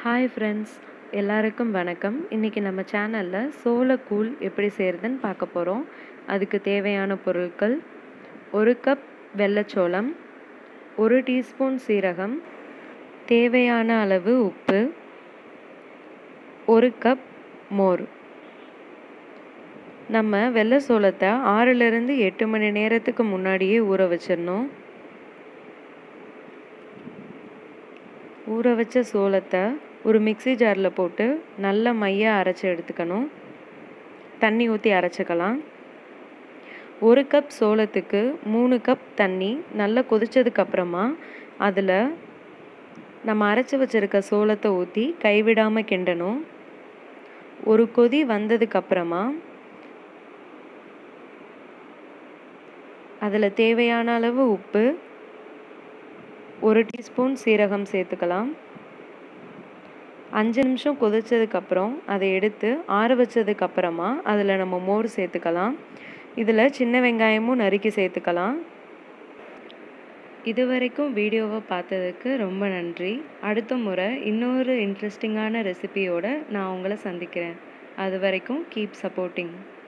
hi friends எல்லாருக்கும் வணக்கம் இன்றைக்கி நம்ம சேனலில் சோளக்கூழ் எப்படி செய்கிறதுன்னு பார்க்க போகிறோம் அதுக்கு தேவையான பொருட்கள் ஒரு கப் வெள்ளைச்சோளம் ஒரு டீஸ்பூன் சீரகம் தேவையான அளவு உப்பு ஒரு கப் மோர் நம்ம வெள்ளை சோளத்தை ஆறிலிருந்து எட்டு மணி நேரத்துக்கு முன்னாடியே ஊற வச்சிடணும் ஊற வச்ச சோளத்தை ஒரு மிக்சி ஜாரில் போட்டு நல்ல மையாக அரைச்சி எடுத்துக்கணும் தண்ணி ஊற்றி அரைச்சிக்கலாம் ஒரு கப் சோளத்துக்கு மூணு கப் தண்ணி நல்லா கொதிச்சதுக்கப்புறமா அதில் நம்ம அரைச்சி வச்சுருக்க சோளத்தை ஊற்றி கைவிடாமல் கிண்டணும் ஒரு கொதி வந்ததுக்கப்புறமா அதில் தேவையான அளவு உப்பு ஒரு டீஸ்பூன் சீரகம் சேர்த்துக்கலாம் அஞ்சு நிமிஷம் கொதிச்சதுக்கப்புறம் அதை எடுத்து ஆற வச்சதுக்கப்புறமா அதில் நம்ம மோர் சேர்த்துக்கலாம் இதில் சின்ன வெங்காயமும் நறுக்கி சேர்த்துக்கலாம் இது வரைக்கும் வீடியோவை பார்த்ததுக்கு ரொம்ப நன்றி அடுத்த முறை இன்னொரு இன்ட்ரெஸ்டிங்கான ரெசிபியோடு நான் உங்களை சந்திக்கிறேன் அது வரைக்கும் கீப் சப்போர்ட்டிங்